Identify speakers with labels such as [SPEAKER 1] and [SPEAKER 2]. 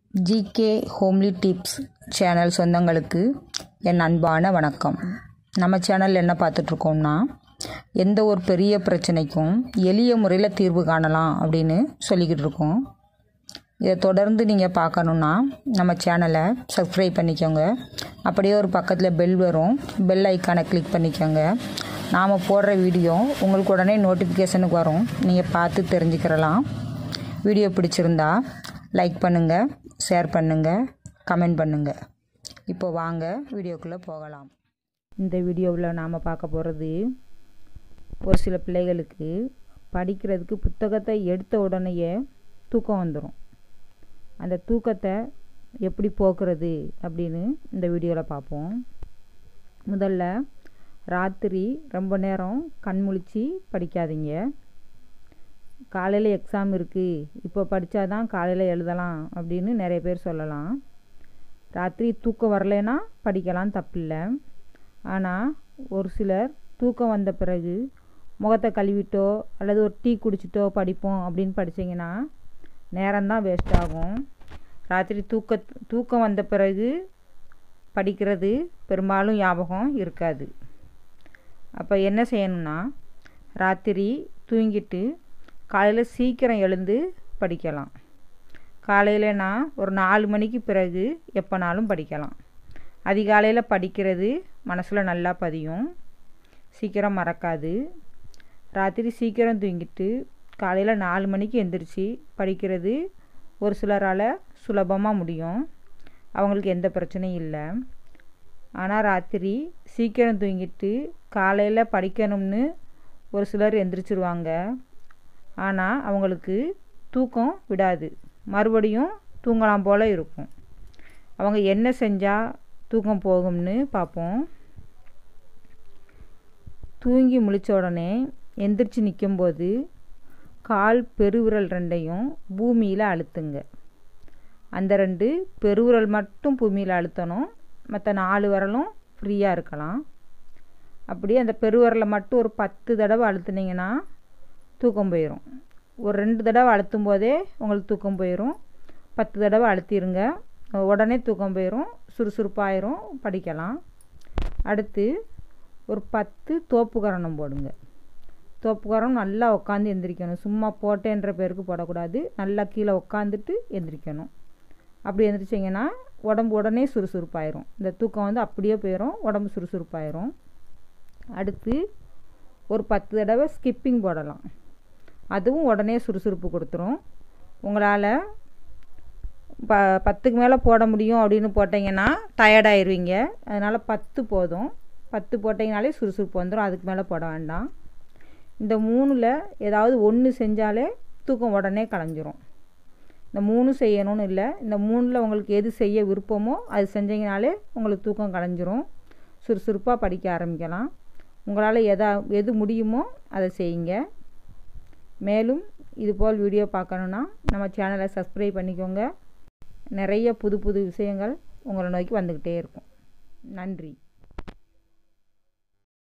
[SPEAKER 1] GK homely tips channel சொந்தங்களுக்கு என் அன்பான வணக்கம் நம்ம சேனல் என்ன பார்த்துட்ருக்கோம்னா எந்த ஒரு பெரிய பிரச்சனைக்கும் எளிய முறையில் தீர்வு காணலாம் அப்படின்னு சொல்லிக்கிட்டு இருக்கோம் இதை தொடர்ந்து நீங்கள் பார்க்கணுன்னா நம்ம சேனலை சப்ஸ்கிரைப் பண்ணிக்கோங்க அப்படியே ஒரு பக்கத்தில் பெல் வரும் பெல் ஐக்கானை கிளிக் பண்ணிக்கோங்க நாம் போடுற வீடியோ உங்களுக்கு உடனே நோட்டிஃபிகேஷனுக்கு வரும் நீங்கள் பார்த்து தெரிஞ்சுக்கிறலாம் வீடியோ பிடிச்சிருந்தா லைக் பண்ணுங்கள் ஷேர் பண்ணுங்கள் கமெண்ட் பண்ணுங்கள் இப்போ வாங்க வீடியோக்குள்ளே போகலாம் இந்த வீடியோவில் நாம் பார்க்க போகிறது ஒரு சில பிள்ளைகளுக்கு படிக்கிறதுக்கு புத்தகத்தை எடுத்த உடனேயே தூக்கம் வந்துடும் அந்த தூக்கத்தை எப்படி போக்குறது அப்படின்னு இந்த வீடியோவில் பார்ப்போம் முதல்ல ராத்திரி ரொம்ப நேரம் கண் முழிச்சு படிக்காதீங்க காலையில் எக்ஸாம் இருக்குது இப்போ படித்தா தான் காலையில் எழுதலாம் அப்படின்னு நிறைய பேர் சொல்லலாம் ராத்திரி தூக்கம் வரலைன்னா படிக்கலாம் தப்பில்லை ஆனால் ஒரு சிலர் தூக்கம் வந்த பிறகு முகத்தை கழுவிட்டோ அல்லது ஒரு டீ குடிச்சிட்டோ படிப்போம் அப்படின்னு படித்தீங்கன்னா நேரம்தான் வேஸ்ட் ஆகும் ராத்திரி தூக்க தூக்கம் வந்த பிறகு படிக்கிறது பெரும்பாலும் ஞாபகம் இருக்காது அப்போ என்ன செய்யணும்னா ராத்திரி தூங்கிட்டு காலையில் சீக்கிரம் எழுந்து படிக்கலாம் காலையில் நான் ஒரு நாலு மணிக்கு பிறகு எப்போனாலும் படிக்கலாம் அதிகாலையில் படிக்கிறது மனசில் நல்லா பதியும் சீக்கிரம் மறக்காது ராத்திரி சீக்கிரம் தூங்கிட்டு காலையில் நாலு மணிக்கு எந்திரிச்சு படிக்கிறது ஒரு சிலரால் சுலபமாக முடியும் அவங்களுக்கு எந்த பிரச்சனையும் இல்லை ஆனால் ராத்திரி சீக்கிரம் தூங்கிட்டு காலையில் படிக்கணும்னு ஒரு சிலர் எந்திரிச்சிருவாங்க ஆனால் அவங்களுக்கு தூக்கம் விடாது மறுபடியும் தூங்கலாம் போல் இருக்கும் அவங்க என்ன செஞ்சால் தூக்கம் போகும்னு பார்ப்போம் தூங்கி முழித்த உடனே எந்திரிச்சு நிற்கும்போது கால் பெருவிரல் ரெண்டையும் பூமியில் அழுத்துங்க அந்த ரெண்டு பெருவிரல் மட்டும் பூமியில் அழுத்தணும் மற்ற நாலு விரலும் ஃப்ரீயாக இருக்கலாம் அப்படியே அந்த பெருவிரலை மட்டும் ஒரு பத்து தடவை அழுத்துனீங்கன்னா தூக்கம் போயிடும் ஒரு ரெண்டு தடவை அழுத்தும் போதே உங்களுக்கு தூக்கம் போயிடும் பத்து தடவை அழுத்திடுங்க உடனே தூக்கம் போயிடும் சுறுசுறுப்பாயிரும் படிக்கலாம் அடுத்து ஒரு பத்து தோப்பு கரணம் போடுங்க தோப்பு கரணம் நல்லா உட்காந்து எந்திரிக்கணும் சும்மா போட்டேன்ற பேருக்கு போடக்கூடாது நல்லா கீழே உட்காந்துட்டு எந்திரிக்கணும் அப்படி எந்திரிச்சிங்கன்னா உடம்பு உடனே சுறுசுறுப்பாயிரும் இந்த தூக்கம் வந்து அப்படியே போயிடும் உடம்பு சுறுசுறுப்பாயிரும் அடுத்து ஒரு பத்து தடவை ஸ்கிப்பிங் போடலாம் அதுவும் உடனே சுறுசுறுப்பு கொடுத்துரும் உங்களால் ப பத்துக்கு மேலே போட முடியும் அப்படின்னு போட்டிங்கன்னா டயர்டாயிருவீங்க அதனால் பத்து போதும் பத்து போட்டிங்கனாலே சுறுசுறுப்பு வந்துடும் அதுக்கு மேலே போட வேண்டாம் இந்த மூணில் ஏதாவது ஒன்று செஞ்சாலே தூக்கம் உடனே கலைஞ்சிரும் இந்த மூணு செய்யணும்னு இல்லை இந்த மூணில் உங்களுக்கு எது செய்ய விருப்பமோ அது செஞ்சீங்கனாலே உங்களுக்கு தூக்கம் கலைஞ்சிரும் சுறுசுறுப்பாக படிக்க ஆரம்பிக்கலாம் உங்களால் எதா எது முடியுமோ அதை செய்யுங்க மேலும் இதுபோல் வீடியோ பார்க்கணுன்னா நம்ம சேனலை சப்ஸ்கிரைப் பண்ணிக்கோங்க நிறைய புது புது விஷயங்கள் உங்களை நோக்கி வந்துக்கிட்டே இருக்கும் நன்றி